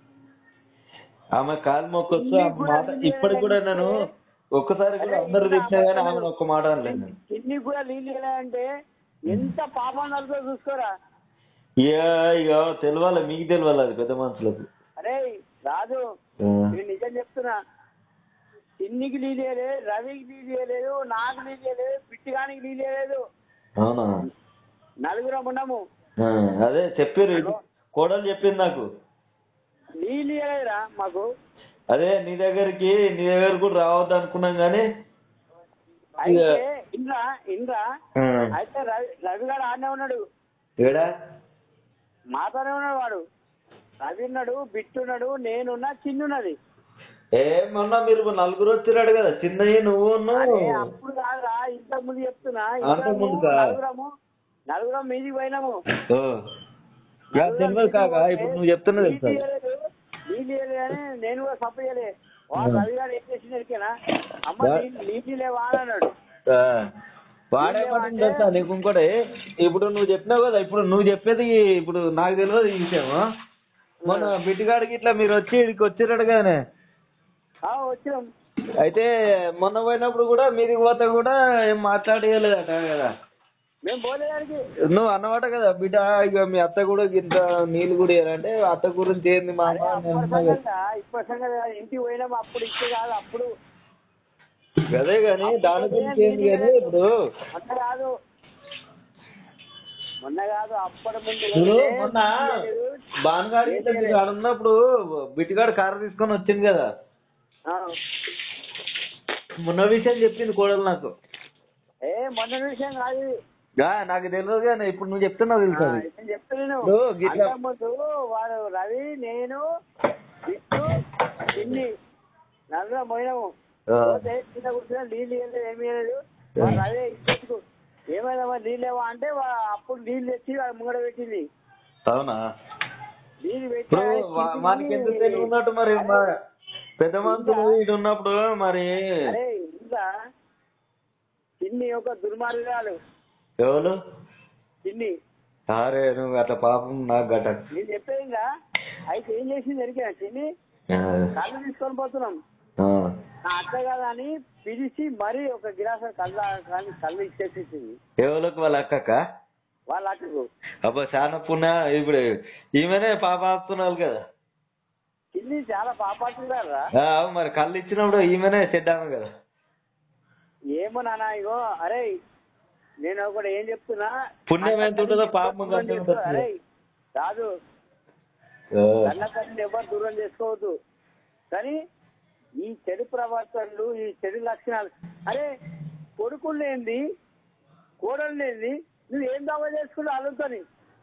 Speaker 2: ఆమె కాలు మొక్కొచ్చు
Speaker 1: ఇన్ని
Speaker 2: ఆమె
Speaker 1: కూడా
Speaker 2: మాట
Speaker 1: నీళ్ళు
Speaker 2: ఇప్పటికి కూడా నేను ఒక్కసారి కూడా
Speaker 1: అరే,
Speaker 2: అందరు
Speaker 1: ఇంకా
Speaker 2: తిట్టినా కానీ
Speaker 1: అమ్మ
Speaker 2: ఆమెను ఒక్క మాట అనలేదు నేను
Speaker 1: చిన్ని కూడా నీళ్ళు అంటే ఎంత పాపం నలుగుతో చూసుకోరా
Speaker 2: ఇక ఇక తెలవాలి మీకు తెలవాలి అది పెద్ద మనుషులకు
Speaker 1: అరే రాజు
Speaker 2: ఆ,
Speaker 1: నేను నిజం చెప్తున్నా చిన్నికి నీళ్ళు రవికి నీళ్ళు లేదు నాకు నీళ్ళు లేదు పిట్టిగానికి నీళ్ళు లేదు
Speaker 2: అవునా
Speaker 1: నలుగురం ఉన్నాము
Speaker 2: ఆ, అదే చెప్పారు ఇటు కోడలు చెప్పింది నాకు
Speaker 1: నీళ్ళు ఇయ్యలేదురా మాకు
Speaker 2: అదే నీ దగ్గరికి నీ దగ్గర కూడా రావద్దు అనుకున్నాం కానీ
Speaker 1: అయితే ఇంద్రా ఇంద్రా
Speaker 2: ఆ,
Speaker 1: అయితే రవి రవి గారు ఆడనే ఉన్నాడు
Speaker 2: ఏడా
Speaker 1: మాతోనే ఉన్నాడు వాడు రవి ఉన్నాడు బిట్టున్నాడు నేనున్నా చిన్నున్నది
Speaker 2: ఏ మొన్న మీరు నలుగురు వచ్చినాడు కదా చిన్నయ్య నువ్వు
Speaker 1: అరే అప్పుడు కాదురా ఇంత ముందు చెప్తున్నా
Speaker 2: అంతకు
Speaker 1: ఇద్దరము,
Speaker 2: ముందుకా?
Speaker 1: నలుగురము నలుగురం మీదికి పోయినాము
Speaker 2: తెలియదు కాక ఇప్పుడు నువ్వు చెప్తున్నా తెలుసా
Speaker 1: నీళ్ళు అని నేను కూడా సప్పయ్యలే వాడు రవి గారు ఏం చేసిన ఎరికేనా అమ్మ
Speaker 2: వా-
Speaker 1: నీళ్ళు- నీళ్ళు లేవా అని అన్నాడు
Speaker 2: ఆ, వాడేమంటుంది తెలుసా నీకు ఇంకోటి ఇప్పుడు నువ్వు చెప్పినావు కదా ఇప్పుడు నువ్వు చెప్పేది ఇప్పుడు నాకు తెలియదు ఈ విషయం మొన్న బిడ్డిగాడికి ఇట్లా మీరు వచ్చి ఇక్కడికి వచ్చిరాడు కానీ
Speaker 1: ఆ, వచ్చినాం
Speaker 2: అయితే మొన్న పోయినప్పుడు కూడా మీదికి పోతే కూడా ఏం మాట్లాడేయలేదట కదా
Speaker 1: మేము పోలేదానికి
Speaker 2: నువ్వు అన్నమాట కదా బిడ్డ ఇక మీ అత్త కూడా ఇంత నీళ్ళు కూడా ఇయ్యాలంటే అత్త గురించి ఏంది మా
Speaker 1: అరే
Speaker 2: అమ్మ
Speaker 1: అప్పటి సంగతి ఇప్పటి సంగతి కాదు. ఇంటికి పోయినాము అప్పుడు ఇచ్చే కాదు అప్పుడు
Speaker 2: అదే గాని దాని గురించి ఏంది కానీ ఇప్పుడు
Speaker 1: మొన్న కాదు మొన్న కాదు అప్పటి ముందు
Speaker 2: ఇప్పుడు
Speaker 1: పోతే
Speaker 2: మొన్న
Speaker 1: లేదు.
Speaker 2: బాన్గాడి ఆడ ఉన్నప్పుడు బిట్టిగాడు కారు తీసుకొని వచ్చింది కదా
Speaker 1: ఆ.
Speaker 2: మొన్న విషయం చెప్పింది కోడలు నాకు
Speaker 1: ఏ మొన్న విషయం కాదు ఇది.
Speaker 2: గా, నాకు తెలియదు కానీ ఇప్పుడు నువ్వు చెప్తున్నావు తెలుసు
Speaker 1: ఆ,
Speaker 2: అది.
Speaker 1: నేను చెప్తున్నాను
Speaker 2: ఓ, గిట్ల.
Speaker 1: అంతకుముందు వాడు రవి నేను విష్ణు చిన్ని నలుగురం పోయినాము
Speaker 2: ఆ.
Speaker 1: పోతే కింద కూర్చున్నా నీళ్ళు ఇవ్వలేదు ఏమి ఇవ్వలేదు వాడు రవి ఇచ్చేందుకు ఏమైనా మరి నీళ్ళు ఇవ్వ అంటే వా- అప్పుడు నీళ్ళు తెచ్చి వాడు ముంగడ పెట్టింది
Speaker 2: అవునా
Speaker 1: నీళ్ళు పెట్టి
Speaker 2: ఇప్పుడు వా- వానికి ఎంత తెలివి ఉన్నట్టు మరి మా- పెద్ద మనుషులు ఇటు ఉన్నప్పుడు మరి
Speaker 1: అరే ఇంకా చిన్ని ఒక దుర్మార్గాలు
Speaker 2: ఎవరు
Speaker 1: చిన్ని
Speaker 2: అరే నువ్వు అట్లా పాపం నాకు గట్ట
Speaker 1: నేను చెప్పేది ఇంకా అయితే ఏం చేసింది ఎరికా చిన్ని కళ్ళు తీసుకొని పోతున్నాం నా అత్త కదా అని పిలిచి మరీ ఒక గిలాస కళ్ళ కానీ కళ్ళు ఇచ్చేసేసింది
Speaker 2: ఎవరికి వాళ్ళ అక్కక
Speaker 1: వాళ్ళ అక్కకు
Speaker 2: అబ్బా చాలా పుణ్య ఇప్పుడు ఈమెనే పాప ఆపుతున్నారు కదా
Speaker 1: చిన్ని చాలా పాపాడుతున్నారా
Speaker 2: ఆ, అవును మరి కళ్ళు ఇచ్చినప్పుడు ఈమెనే చెడ్డాము కదా
Speaker 1: ఏమో నాన్న ఇగో అరే నేను ఒకటి ఏం చెప్తున్నా
Speaker 2: పుణ్యం ఎంత ఉంటుందో పాపం అంతే ఉంటుంది.
Speaker 1: అరే రాదు
Speaker 2: ఆ,
Speaker 1: కళ్ళ కళ్ళు ఎవరు దూరం చేసుకోవద్దు కానీ ఈ చెడు ప్రవర్తనలు ఈ చెడు లక్షణాలు అరే కొడుకులు లేనిది కోడలు లేనిది నువ్వు ఏం దావా చేసుకున్నావు అలుగుతాని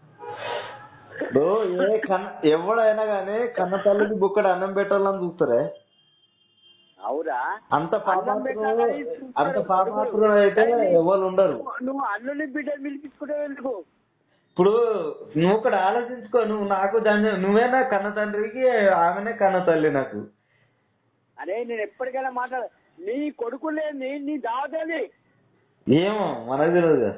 Speaker 2: ఇప్పుడు ఏ కన్న ఎవడైనా గానీ కన్న తల్లికి బుక్కడు అన్నం పెట్టాలని చూస్తారే
Speaker 1: అవురా
Speaker 2: అంత
Speaker 1: అన్నం
Speaker 2: పాపాత్రులు
Speaker 1: పెట్టాలని చూస్తారు
Speaker 2: అంత
Speaker 1: కొడుకులు.
Speaker 2: పాపాత్రులు అయితే ఎవరు ఉండరు
Speaker 1: నువ్వు అల్లుని బిడ్డలు పిలిపించుకుంటావు ఎందుకు
Speaker 2: ఇప్పుడు నువ్వు ఒకటి ఆలోచించుకో నువ్వు నాకు దాన్ని నువ్వేనా కన్న తండ్రికి ఆమెనే కన్న తల్లి నాకు
Speaker 1: అరే నేను ఎప్పటికైనా మాట్లాడ నీ కొడుకు లేని నీ దావతేది
Speaker 2: ఏమో మనకు తెలియదు కదా.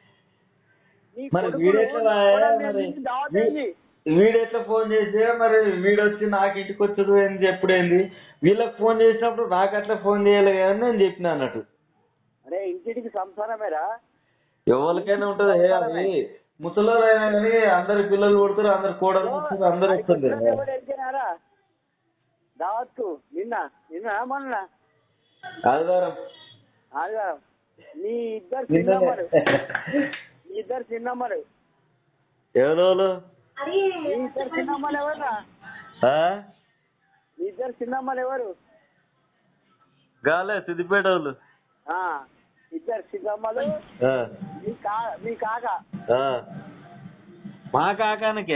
Speaker 1: నీ
Speaker 2: మరి
Speaker 1: కొడుకులు,
Speaker 2: వీడెట్లా
Speaker 1: నీ
Speaker 2: రాయా
Speaker 1: కోడలు
Speaker 2: మరి
Speaker 1: లేనిది నీ దావతేది
Speaker 2: వీడెట్లా ఫోన్ చేసి మరి వీడొచ్చి నాకు ఇంటికి వచ్చాడు అని చెప్పుడేంది వీళ్ళకి ఫోన్ చేసినప్పుడు నాకు అట్లా ఫోన్ చేయాలి అని నేను చెప్పిన అన్నట్టు
Speaker 1: అరే ఇంటికి సంసారమేరా
Speaker 2: ఎవరికైనా ఉంటది ఏ అది ముసలోళ్ళు అయినా కానీ అందరి పిల్లలు కొడుతారు అందరు కోడలు కొడుతారు అందరు వస్తుంది
Speaker 1: అది ఎవరు ఎరిగినారా? దావత్తు నిన్న నిన్న మొన్న
Speaker 2: ఆదివారం
Speaker 1: ఆదివారం నీ ఇద్దరు
Speaker 2: నిన్ననే.
Speaker 1: చిన్నమ్మలు నీ ఇద్దరు చిన్నమ్మలు
Speaker 2: ఎవరోళ్ళు
Speaker 1: నీ ఇద్దరు చిన్నమ్మలు ఎవరురా
Speaker 2: ఆ?
Speaker 1: నీ ఇద్దరు చిన్నమ్మలు ఎవరు
Speaker 2: గాలే సిద్దిపేట వాళ్ళు
Speaker 1: ఆ ఇద్దరు చిన్నమ్మలు
Speaker 2: ఆ,
Speaker 1: మీ కా మీ కాక
Speaker 2: ఆ. మా కాకానికే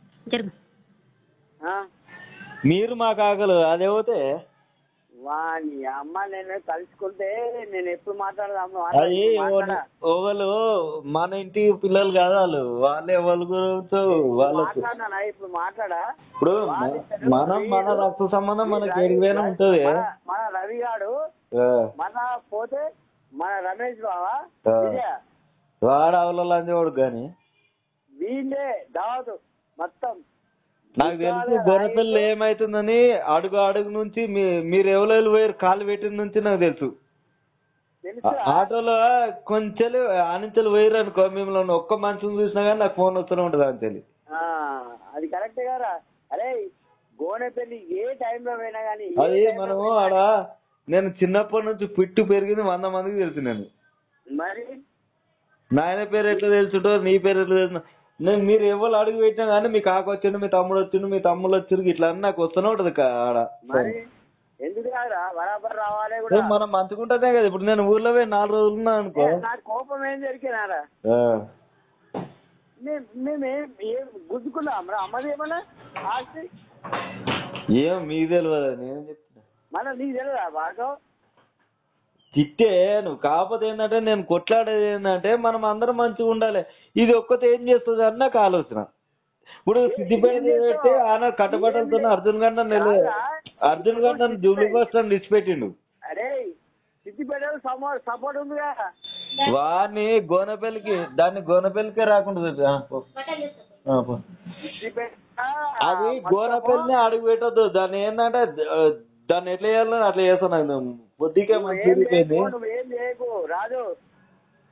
Speaker 1: ఆ
Speaker 2: మీరు మా కాకలు అదేపోతే
Speaker 1: వాని అమ్మ నేను కలుసుకుంటే నేను ఎప్పుడు మాట్లాడదాము
Speaker 2: అది ఒకళ్ళు మన ఇంటి పిల్లలు కాదు వాళ్ళు వాళ్ళే వాళ్ళ గురించి వాళ్ళకు
Speaker 1: మాట్లాడినా ఇప్పుడు మాట్లాడా
Speaker 2: ఇప్పుడు మ- మనం మన రక్త సంబంధం మనకి ఎడిపోయినా ఉంటది
Speaker 1: మన- మన రవి గాడు
Speaker 2: ఆ,
Speaker 1: మన పోతే మన రమేష్ బావా
Speaker 2: ఆ.
Speaker 1: విజయ
Speaker 2: వాడు అవలంజి వాడు కానీ
Speaker 1: వీళ్ళే దావతు మొత్తం
Speaker 2: నాకు తెలుసు గొర్రెపిల్ల ఏమైతుందని అడుగు అడుగు నుంచి మీ- మీరు ఎవరు పోయారు కాలు పెట్టిన నుంచి నాకు తెలుసు
Speaker 1: తెలుసా
Speaker 2: ఆ- ఆటోలో కొంచెం ఆనించలు పోయారు అనుకో మిమ్మల్ని ఒక్క మనిషిని చూసినా కానీ నాకు ఫోన్ వస్తూనే ఉంటుంది అని తెలియదు
Speaker 1: ఆ, అది కరెక్టే కదా అరే గోనె పెళ్లి ఏ టైంలో పోయినా కానీ ఏ
Speaker 2: అది
Speaker 1: time లో
Speaker 2: మనము
Speaker 1: పోయినా
Speaker 2: ఆడ నేను చిన్నప్పటి నుంచి పుట్టి పెరిగింది వంద మందికి తెలుసు నేను
Speaker 1: మరి
Speaker 2: నాయన పేరు ఎట్లా తెలుసుంటో నీ పేరు ఎట్లా తెలుసు నేను మీరు ఎవరు అడుగు పెట్టినా కానీ మీ కాక వచ్చిండు మీ తమ్ముడు వచ్చిండు మీ తమ్ముడు వచ్చిండు ఇట్లా అని నాకు వస్తూనే ఉంటది కా- ఆడ
Speaker 1: మరి ఎందుకు కాదురా బరాబర్ రావాలి
Speaker 2: ఏ,
Speaker 1: కూడా
Speaker 2: మనం మంచుకుంటానే కదా ఇప్పుడు నేను ఊర్లో పోయి నాలుగు రోజులు ఉన్నా అనుకో
Speaker 1: ఏ, నాకు కోపం ఏం జరిగినారా
Speaker 2: ఆ.
Speaker 1: మేము మేమేం ఏం గుద్దుకున్నాం రా అమ్మది ఏమన్నా ఆస్తి
Speaker 2: ఏం మీకు తెలియదు నేను చెప్తున్నా
Speaker 1: మన నీకు తెలియదా బాగా
Speaker 2: తిట్టే నువ్వు కాకపోతే ఏంటంటే నేను కొట్లాడేది ఏంటంటే మనం అందరం మంచిగా ఉండాలి ఇది ఒక్కతే ఏం చేస్తుంది అని నాకు ఆలోచన ఇప్పుడు సిద్దిపేట పెడితే ఆయన కట్టుబట్టలతో అర్జున్ గంట నెల అర్జున్ గంట జూబ్లీ బస్ స్టాండ్ ఇచ్చిపెట్టిండు
Speaker 1: అరే సిద్దిపేట సపోర్ట్ సపోర్ట్ ఉందిగా
Speaker 2: వాడిని గోనెపల్లికి దాన్ని గోనెపల్లికే రాకుండా చూపి. ఆ, పో. ఆ, పో.
Speaker 1: సిద్దిపేట
Speaker 2: అది గోనెపల్లిని అడుగు పెట్టొద్దు దాన్ని ఏంటంటే ఆ, దాన్ని ఎట్లా చేయాలో అట్లా చేస్తాను పొద్దుకే మంచి
Speaker 1: నువ్వేం
Speaker 2: తిరిగిపోయింది
Speaker 1: చేయకు, నువ్వేం చేయకు రాజు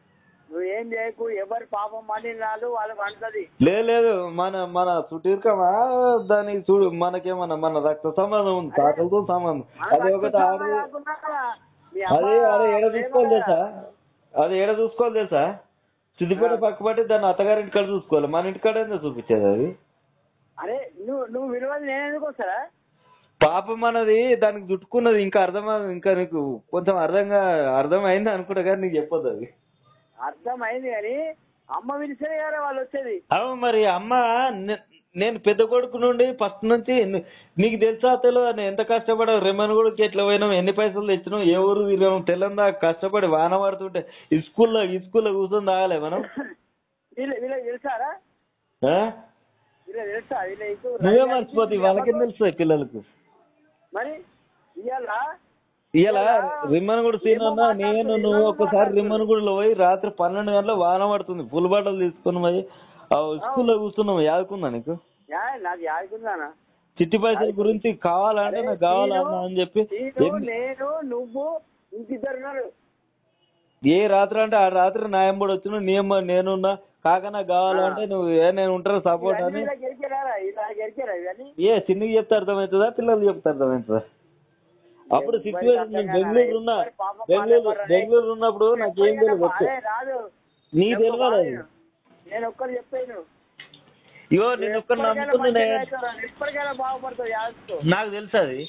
Speaker 1: నువ్వేం చేయకు ఎవరి పాపం మండినాలు వాళ్ళకి అంటది
Speaker 2: లే లేదు మన మన చుట్టూరుకమా దానికి చూడు మనకేమన్నా మన రక్త సంబంధం ఉంది తాతలతో సంబంధం
Speaker 1: మన
Speaker 2: అది ఒకటి
Speaker 1: రక్త
Speaker 2: ఆడు
Speaker 1: కాకుండా మీ అమ్మ
Speaker 2: అదే అదే ఏడ చూసుకోవాలి
Speaker 1: ప్రేమ
Speaker 2: తెలుసా అది ఏడ చూసుకోవాలి తెలుసా సిద్దిపేట పక్కపట్టి దాన్ని అత్తగారింటి కాడ చూసుకోవాలి మన ఇంటి కాడ ఏందో చూపించేది అది
Speaker 1: అరే నువ్వు నువ్వు విలువలు నేను ఎందుకు వస్తారా
Speaker 2: పాపం అన్నది దానికి చుట్టుకున్నది ఇంకా అర్థం ఇంకా నీకు కొంచెం అర్థంగా అర్థమైంది అనుకుంటా కానీ నీకు చెప్పొద్దు అది
Speaker 1: అర్థమైంది కానీ అమ్మ పిలిచే కదా వాళ్ళు వచ్చేది
Speaker 2: అవు మరి అమ్మ నే- నేను పెద్ద కొడుకు నుండి ఫస్ట్ నుంచి ని- నీకు తెలుసా తెలియదు నేను ఎంత కష్టపడా రెమ్మన్ కొడుకు ఎట్లా పోయినాం ఎన్ని పైసలు తెచ్చినాం ఏ ఊరు తిరిగాం తెల్లందా కష్టపడి వాన పడుతుంటే ఈ స్కూల్లో ఈ స్కూల్లో కూర్చొని తాగాలే మనం
Speaker 1: వీళ్ళు వీళ్ళకి తెలుసారా
Speaker 2: ఆ?
Speaker 1: వీళ్ళకి తెలుసా వీళ్ళ
Speaker 2: నువ్వే మర్చిపోతావు వాళ్ళకేం తెలుస్తాయి పిల్లలకు
Speaker 1: మరి ఇవాళ
Speaker 2: ఇలా రిమ్మన్ కూడా సీనన్నా నేను నువ్వు ఒకసారి రిమ్మన్ గుడిలో పోయి రాత్రి పన్నెండు గంటల వాన పడుతుంది ఫుల్ బాటలు తీసుకుని పోయి ఆ స్కూల్లో కూర్చున్నాం యాదుకుందా నీకు
Speaker 1: యా, నాకు యాదుకుందానా
Speaker 2: చిట్టి పైసల గురించి కావాలంటే నాకు కావాలన్నా అని చెప్పి
Speaker 1: నేను
Speaker 2: ఎన్ని-
Speaker 1: నేను నువ్వు ఇంకిద్దరు ఉన్నారు
Speaker 2: ఏ రాత్రి అంటే ఆ రాత్రి నా ఎంబడి వచ్చిన నీ ఎంబడి నేనున్నా కాక నాకు కావాలంటే నువ్వు ఏ నేను ఉంటాను సపోర్ట్ అని
Speaker 1: ఇలా గెలిచారా ఇలా గెలిచారా ఇవన్నీ
Speaker 2: ఏ చిన్నకి చెప్తే అర్థమవుతుందా పిల్లలు చెప్తే అర్థమవుతుందా అప్పుడు
Speaker 1: ఎవరికి
Speaker 2: సిచ్యువేషన్
Speaker 1: అర్థం
Speaker 2: నేను
Speaker 1: కాదా?
Speaker 2: బెంగళూరు ఉన్నా
Speaker 1: ఎవరి పాపం
Speaker 2: బెంగళూరు
Speaker 1: బాధపడరా?
Speaker 2: బెంగళూరు ఉన్నప్పుడు నాకేం తెలియదు
Speaker 1: అదే రాదు
Speaker 2: నీ
Speaker 1: నేను
Speaker 2: తెలియదు
Speaker 1: ఒక్క
Speaker 2: అది.
Speaker 1: నేను ఒక్కరు చెప్పాను
Speaker 2: ఇగో నేను ఒక్క నమ్ముకుంది నేను
Speaker 1: ఎప్పటికైనా బాగుపడతావు యాదతో
Speaker 2: నాకు తెలుసు అది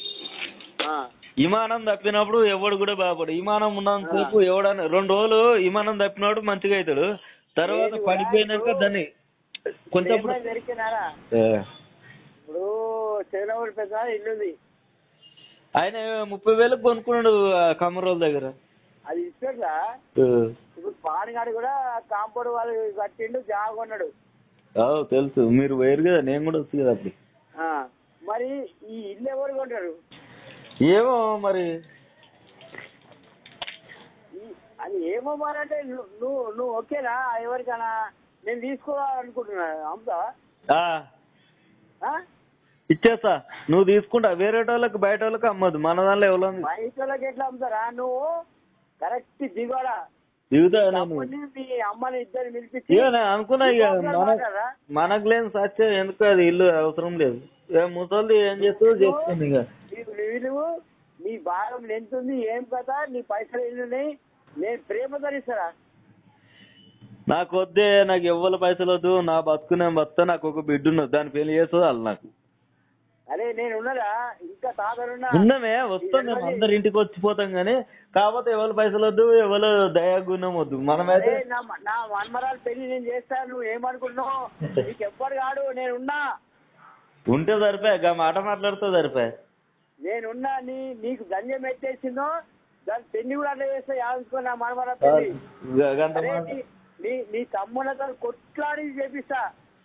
Speaker 2: విమానం తప్పినప్పుడు ఎవడు కూడా బాగుపడు విమానం ఉన్నంతసేపు ఎవడన్నా రెండు రోజులు విమానం తప్పినప్పుడు మంచిగా అవుతాడు తర్వాత
Speaker 1: లేదు,
Speaker 2: పడిపోయినాక
Speaker 1: రాదు.
Speaker 2: దాన్ని కొంచెం
Speaker 1: దొరికినారా
Speaker 2: ఏ.
Speaker 1: ఇప్పుడు చిరునవ్వుడు పెద్ద ఇల్లుంది
Speaker 2: ఆయన ముప్పై వేలకు కొనుక్కున్నాడు ఆ కమరోల దగ్గర
Speaker 1: అది ఇస్తాడా
Speaker 2: ఏ.
Speaker 1: ఇప్పుడు పానిగాడు కూడా కాంపౌండ్ వాళ్ళు కట్టిండు జాగ కొన్నాడు
Speaker 2: అవు తెలుసు మీరు వేరు కదా నేను కూడా వస్తుంది కదా అప్పుడు
Speaker 1: ఆ, మరి ఈ ఇల్లు ఎవరు కొంటారు
Speaker 2: ఏమో మరి
Speaker 1: ఈ- అది ఏమో మరి అంటే నువ్వు నువ్వు నువ్వు ఓకేనా ఎవరికైనా నేను తీసుకోవాలనుకుంటున్నా అమ్ముతా
Speaker 2: ఆ
Speaker 1: ఆ?
Speaker 2: ఇచ్చేస్తా నువ్వు తీసుకుంటా వేరే వాళ్ళకి బయట వాళ్ళకి అమ్మదు మన దానిలో ఎవరో ఉంది.
Speaker 1: బయట వాళ్ళకి ఎట్లా అమ్ముతారా నువ్వు కరెక్ట్ దిగోడా
Speaker 2: దిగుతా నేను
Speaker 1: తమ్ముడిని, మీ అమ్మని ఇద్దరు పిలిపించి
Speaker 2: ఇక నేను అనుకున్నా ఇక మన
Speaker 1: మాట్లాడరా?
Speaker 2: మనకు లేని సత్య ఎందుకు అది ఇల్లు అవసరం లేదు ఇక ముసలి ఏం చేస్తుందో చేస్తుంది ఇక
Speaker 1: నీకు నువ్వు నీ భాగం ఎంత ఉంది ఏం కథ నీ పైసలు ఎన్ని ఉన్నాయి నేను ప్రేమ ధరిస్తారా
Speaker 2: నాకు వద్దే నాకు ఎవ్వరు పైసలు వద్దు నా బతుకు నేను బతుకుతా నాకు ఒక బిడ్డ ఉన్నది దాని పెళ్లి చేస్తుంది వాళ్ళు నాకు
Speaker 1: అరే నేను ఉన్నదా ఇంకా తాతనున్నా
Speaker 2: ఉన్నమే వస్తాం మేము అందరి ఇంటికి వచ్చిపోతాం కానీ కాకపోతే ఎవరు పైసలు వద్దు ఎవరు దయాగుణం వద్దు మనమైతే
Speaker 1: అరే నా నా మన్మరాలు పెళ్లి నేను చేస్తాను నువ్వు ఏమనుకుంటున్నావు నీకు ఎవ్వరు కాడు నేనున్నా
Speaker 2: ఉంటే సరిపోయా గా మాట మాట్లాడితే సరిపోయా
Speaker 1: నేనున్నా నీ నీకు ధన్యం ఎత్తేసిందో దాని పెళ్లి కూడా అట్లా చేస్తా యాదుకో నా మన్మరాలు పెళ్లి
Speaker 2: గ- గంట
Speaker 1: అరే
Speaker 2: మాట
Speaker 1: నీ- నీ నీ తమ్ముళ్ళతో కొట్లాడి చేపిస్తా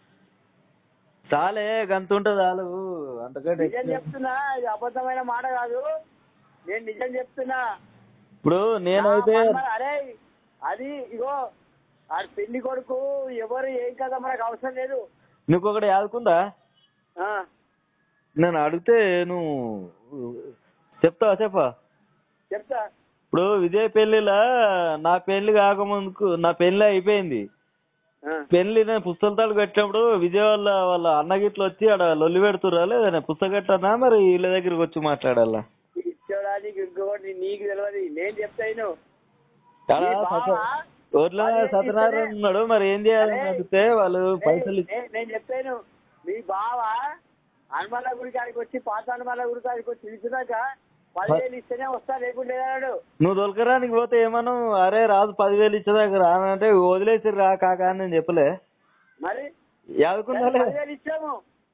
Speaker 2: చాలే గంత ఉంటే చాలు అంతకంటే
Speaker 1: నిజం
Speaker 2: ఎక్కువ.
Speaker 1: చెప్తున్నా ఇది అబద్ధమైన మాట కాదు నేను నిజం చెప్తున్నా
Speaker 2: ఇప్పుడు నేనైతే
Speaker 1: నా మన్మరా- అరే అది ఇగో ఆ పెళ్లి కొడుకు ఎవరు ఏం కదా మనకు అవసరం లేదు
Speaker 2: నీకు ఒకటి యాదుకుందా
Speaker 1: ఆ
Speaker 2: నేను అడిగితే నువ్వు చెప్తావా చెప్పా
Speaker 1: చెప్తా
Speaker 2: ఇప్పుడు విజయ్ పెళ్లిలా నా పెళ్లి కాకముందుకు నా పెళ్లి అయిపోయింది
Speaker 1: ఆ.
Speaker 2: పెళ్లి నేను పుస్తకాలు కట్టినప్పుడు విజయ్ వాళ్ళ వాళ్ళ అన్న గిట్ల వచ్చి ఆడ లొల్లి పెడుతురా లేదా నేను పుస్తకం కట్టానా మరి వీళ్ళ దగ్గరికి వచ్చి మాట్లాడాలా
Speaker 1: ఇచ్చోడా నీకు ఇంకొకటి నీకు తెలియదు నేను చెప్తాను
Speaker 2: ఆడ
Speaker 1: ఈ బావ
Speaker 2: సత్య- ఊర్లో
Speaker 1: వాళ్ళు
Speaker 2: సత్యనారాయణ
Speaker 1: ఇస్తేనే-
Speaker 2: ఉన్నాడు మరి ఏం చేయాలని
Speaker 1: అరే,
Speaker 2: అడిగితే వాళ్ళు పైసలు ఇచ్చి-
Speaker 1: నేను- నేను చెప్తాను మీ బావ హనుమల్ల గుడి కాడికి వచ్చి పాత హనుమల్ల గుడి కాడికి వచ్చి పిలిచినాక పదివేలు ఇస్తేనే వస్తా లేకుండా లేదన్నాడు
Speaker 2: నువ్వు దొలకరానికి పోతే ఏమను అరే రాజు పదివేలు ఇచ్చేదాకా రానంటే వదిలేసి రా కాక అని నేను చెప్పలే
Speaker 1: మరి
Speaker 2: యాదుకుందాలే
Speaker 1: పదివేలు ఇచ్చాము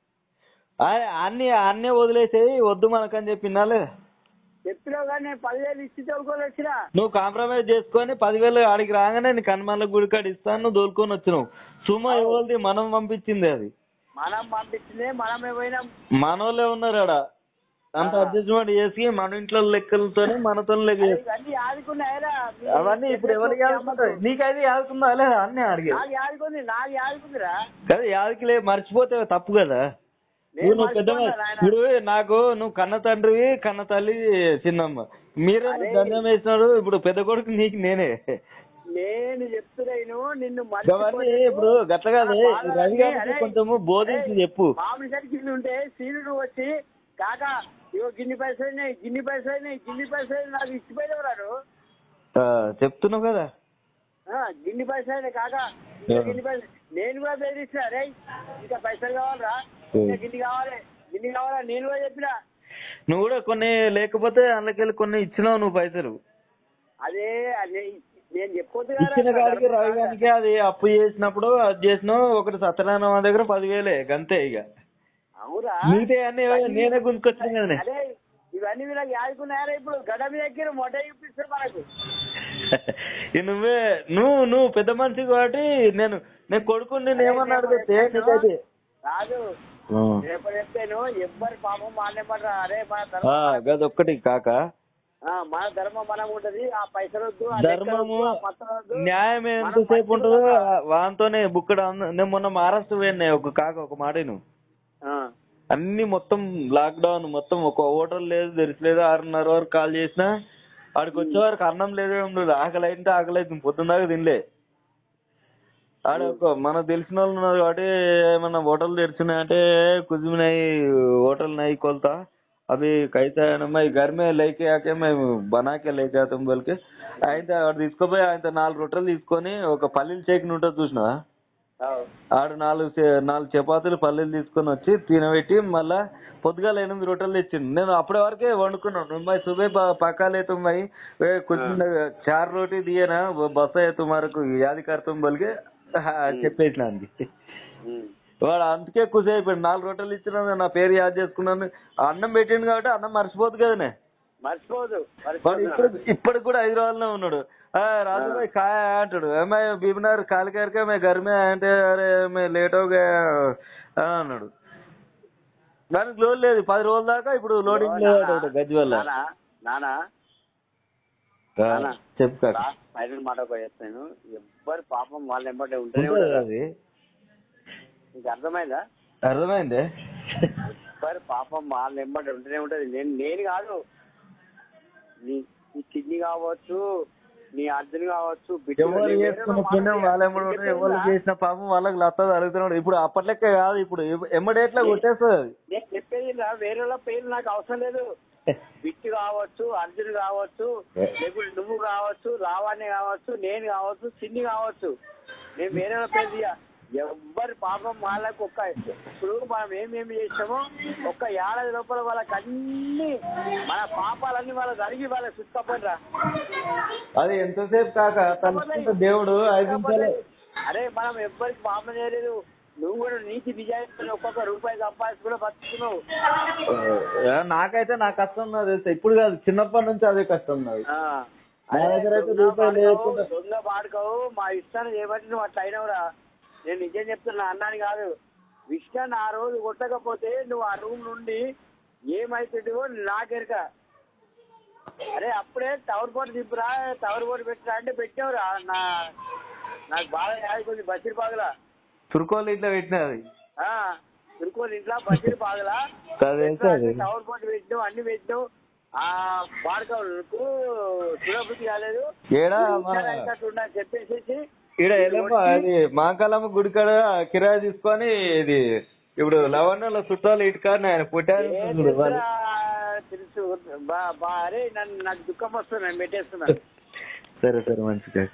Speaker 2: ఆ- అన్ని అన్నీ వదిలేసేయి వద్దు మనకని చెప్పినాలే
Speaker 1: చెప్పినావు కానీ నేను పదివేలు ఇచ్చి తోలుకొని వచ్చిన
Speaker 2: నువ్వు కాంప్రమైజ్ చేసుకొని పదివేలు ఆడికి రాగానే నీ కనుమల గుడికాడ ఇస్తాను నువ్వు దోలుకొని వచ్చినావు సుమ ఎవరిది మనం పంపించింది అది
Speaker 1: మనం పంపించింది మనమే పోయినాం
Speaker 2: మనోళ్ళే ఉన్నారు ఆడ అంత
Speaker 1: ఆ.
Speaker 2: అడ్జస్ట్మెంట్ చేసి మన ఇంట్లో లెక్కలతోనే మనతో లెక్క చేసి
Speaker 1: ఇవన్నీ ఆదుకున్నాయరా
Speaker 2: అవన్నీ ఇప్పుడు ఎవరికి యాదుకుంటాయి నీకైతే యాదుకుందా లేదా అన్నీ అడిగే
Speaker 1: నాకు యాదుకుంది నాకు యాదుకుందిరా
Speaker 2: కదా యాదికి లే మర్చిపోతే తప్పు కదా
Speaker 1: నేను
Speaker 2: నువ్వు నువ్వు పెద్ద
Speaker 1: మర్చిపోతా నాయనా.
Speaker 2: ఇప్పుడు నాకు నువ్వు కన్న తండ్రివి కన్న తల్లి చిన్నమ్మ మీరే
Speaker 1: అరే.
Speaker 2: దండం వేసినారు ఇప్పుడు పెద్ద కొడుకు నీకు నేనే
Speaker 1: నేను చెప్తున్నాను నిన్ను
Speaker 2: అవన్నీ ఇప్పుడు గట్ల కాదు రవి గారికి కొంచెము బోధించి చెప్పు
Speaker 1: మామిడి సరికి ఉంటే సీనుడు వచ్చి కాక ఇగో గిన్ని పైసలు అయినాయి గిన్ని పైసలు అయినాయి గిన్ని పైసలు అయినాయి నాకు ఇచ్చిపోయినావు రాడు
Speaker 2: ఆ, చెప్తున్నావు కదా
Speaker 1: ఆ, గిన్ని పైసలు అయినాయి కాక ఇంకా గిన్ని పైసలు నేను కూడా బెదిరిస్తున్నా రే ఇంకా పైసలు కావాలరా ఇంకా గిన్ని కావాలి గిన్ని కావాలా నేను కూడా చెప్పినా
Speaker 2: నువ్వు కూడా కొన్ని లేకపోతే అందులోకెళ్ళి కొన్ని ఇచ్చినావు నువ్వు పైసలు
Speaker 1: అదే అదే నేను చెప్పొద్దు
Speaker 2: ఇచ్చిన
Speaker 1: కదా
Speaker 2: కాడికి రవి గారికి అది అప్పు చేసినప్పుడు అది చేసినావు ఒకటి సత్యనారాయణ దగ్గర పదివేలే గంతే ఇక
Speaker 1: అవురా
Speaker 2: మిగతా అన్ని నేనే గుంజుకొచ్చిన కదా
Speaker 1: అదే ఇవన్నీ వీళ్ళకి యాదుకున్నారా ఇప్పుడు గడ మీద ఎక్కిన మొట చూపిస్తారు మనకు
Speaker 2: ఇక నువ్వే నువ్వు నువ్వు పెద్ద మనిషి కాబట్టి నేను నేను కొడుకుని నేను ఏమన్నా అడిగితే నీకైతే
Speaker 1: రాదు
Speaker 2: ఆ.
Speaker 1: రేపు చెప్తాను ఎవ్వరి పాపం మానేపడరా అరే మన
Speaker 2: ఆ,
Speaker 1: ధర్మం
Speaker 2: గదొక్కటి కాక
Speaker 1: ఆ, మన ధర్మం మనం ఉంటది ఆ పైసలు వద్దు ఆ
Speaker 2: ధర్మము
Speaker 1: లెక్కలు వద్దు, ఆ పత్రం వద్దు.
Speaker 2: న్యాయం
Speaker 1: మనం
Speaker 2: ఎంతసేపు ఉంటుందో
Speaker 1: మంచిగా
Speaker 2: వాంతోనే బుక్కడ నేను మొన్న మహారాష్ట్ర పోయినా ఒక కాక ఒక మాట విను.
Speaker 1: ఆ,
Speaker 2: అన్ని మొత్తం లాక్డౌన్ మొత్తం ఒక హోటల్ లేదు తెరిచలేదు ఆరున్నర వరకు కాల్ చేసినా ఆడికి వచ్చే వరకు అన్నం లేదు ఏం లేదు ఆకలి అయితే ఆకలి అవుతుంది పొద్దున్న దాకా తినలే ఆడ ఒక మనకు తెలిసిన వాళ్ళు ఉన్నారు కాబట్టి ఏమన్నా హోటల్ తెరిచినాయంటే కుజిమినాయి होटल नहीं खोलता अभी कैसा है ना मैं घर में लेके आके मैं बना के लेके आता हूँ बोल के ఆయన ఆడ తీసుకుపోయి ఆయన నాలుగు రొట్టెలు తీసుకొని ఒక పల్లీలు చేకిన ఉంటుంది చూసినా
Speaker 1: అవు.
Speaker 2: ఆడ నాలుగు చే- నాలుగు చపాతీలు పల్లీలు తీసుకొని వచ్చి తినబెట్టి మళ్ళా పొద్దుగాల ఎనిమిది రొట్టెలు తెచ్చిండు నేను అప్పటి వరకే వండుకున్నాను నువ్వు भाई सुबह प- पका ले तुम भाई वे कुछ चार रोटी दिए ना वो बस है तुम्हारे को याद कर तुम बोल के చెప్పేసిన ఆయనకి
Speaker 1: ఉమ్.
Speaker 2: వాడు అందుకే ఖుషి అయిపోయాడు నాలుగు రొట్టెలు ఇచ్చిన నా పేరు యాద్ చేసుకున్నాను ఆ అన్నం పెట్టిండు కాబట్టి అన్నం మర్చిపోదు కదనే
Speaker 1: మర్చిపోదు
Speaker 2: వాడు
Speaker 1: మర్చిపోదు
Speaker 2: ఇప్పుడు ఇప్పటికి కూడా హైదరాబాద్ లో ఉన్నాడు ఆ, రాజు భాయ్ కాయ అంటాడు ఏమై బీబినార్ కాల్ करके मैं घर में అంటే అరే मैं లేట్ हो गया ఆ అన్నాడు దానికి లోడ్ లేదు పది రోజుల దాకా ఇప్పుడు లోడింగ్ లేదు గజ్జి వల్ల
Speaker 1: నానా నానా
Speaker 2: ఆ,
Speaker 1: నానా.
Speaker 2: చెప్పు కాక
Speaker 1: ఫైనల్ మాట ఒక చెప్తాను ఎవ్వరు పాపం వాళ్ళ ఎంబటే ఉంటేనే
Speaker 2: ఉంటుంది
Speaker 1: ఉండదు
Speaker 2: అది
Speaker 1: నీకు అర్థమైందా
Speaker 2: అర్థమైంది
Speaker 1: ఎవ్వరు పాపం వాళ్ళ ఎంబటే ఉంటేనే ఉంటది నేను నేను కాదు నీ నీ కిడ్నీ కావచ్చు నీ అర్జున్ కావచ్చు బిడ్డ
Speaker 2: ఎవరు చేసుకున్న పుణ్యం వాళ్ళ ఎమ్మడి ఉంటుంది ఎవరు చేసిన పాపం వాళ్ళకి లత్త అడుగుతున్నాడు ఇప్పుడు అప్పట్లెక్క కాదు ఇప్పుడు ఎమ్మడేట్లా కొట్టేస్తుంది అది
Speaker 1: నేను చెప్పేది రా, వేరే వాళ్ళ పేర్లు నాకు అవసరం లేదు బిట్టు కావచ్చు అర్జున్ కావచ్చు లేకుంటే నువ్వు కావచ్చు రావాణి కావచ్చు నేను కావచ్చు చిన్ని కావచ్చు నేను వేరే వాళ్ళ పేరు తీయ ఎవ్వరి పాపం వాళ్ళకు ఒక్క ఇప్పుడు మనం ఏమేమి చేసామో ఒక్క ఏడాది లోపల వాళ్ళకి అన్ని మన పాపాలన్నీ వాళ్ళకి అరిగి వాళ్ళకి సుత్తపడరా
Speaker 2: అది ఎంతసేపు కాక తలుచుకుంటే దేవుడు ఐదు నిమిషాలు
Speaker 1: అరే మనం ఎవ్వరికి పాపం చేయలేదు నువ్వు కూడా నీతి నిజాయితీ ఒక్కొక్క రూపాయి సంపాదించి కూడా బతుకుతున్నావు
Speaker 2: ఆ, నాకైతే నా కష్టం నాకు తెలుసు ఇప్పుడు కాదు చిన్నప్పటి నుంచి అదే కష్టం నాది
Speaker 1: ఆ.
Speaker 2: నా దగ్గర అయితే
Speaker 1: దొంగ
Speaker 2: రూపాయి
Speaker 1: పాడుకోవు,
Speaker 2: లేకుండా-
Speaker 1: దొంగ పాడుకోవు మా ఇష్టాన్ని చేయబట్టి నువ్వు అట్లా అయినవురా నేను నిజం చెప్తున్నా అన్నాని కాదు విష్ణాన్ని ఆ రోజు కొట్టకపోతే నువ్వు ఆ రూమ్ నుండి ఏమైతుందో నాకెరక అరే అప్పుడే టవర్ బోర్డు దిప్పురా టవర్ బోర్డు పెట్టరా అంటే పెట్టావురా నా నాకు బాగా యాది కొంచెం బషీర్ బాగులా
Speaker 2: తురుకోలు ఇట్లా పెట్టినది
Speaker 1: ఆ తిరుకోని ఇంట్లో బషీర్ బాగులా
Speaker 2: అదే అది
Speaker 1: టవర్ బోర్డు పెట్టినావు అన్ని పెట్టినావు ఆ వాడుకోకు సులభుద్ధి కాలేదు
Speaker 2: ఏడా మన
Speaker 1: ఉండాలి చెప్పేసేసి
Speaker 2: ఈడ ఎలమ్మ అది మాంకాలమ్మ గుడి కాడ కిరాయి తీసుకొని ఇది ఇప్పుడు లవణ్యంలో చుట్టాలు ఇటు కాడ ఆయన పుట్టారు
Speaker 1: ఏం
Speaker 2: చూడు వాళ్ళు.
Speaker 1: చేస్తున్నా తెలుసు బా బా అరే నన్ను నాకు దుఃఖం వస్తుంది నేను పెట్టేస్తున్నాను
Speaker 2: సరే సరే మంచిగా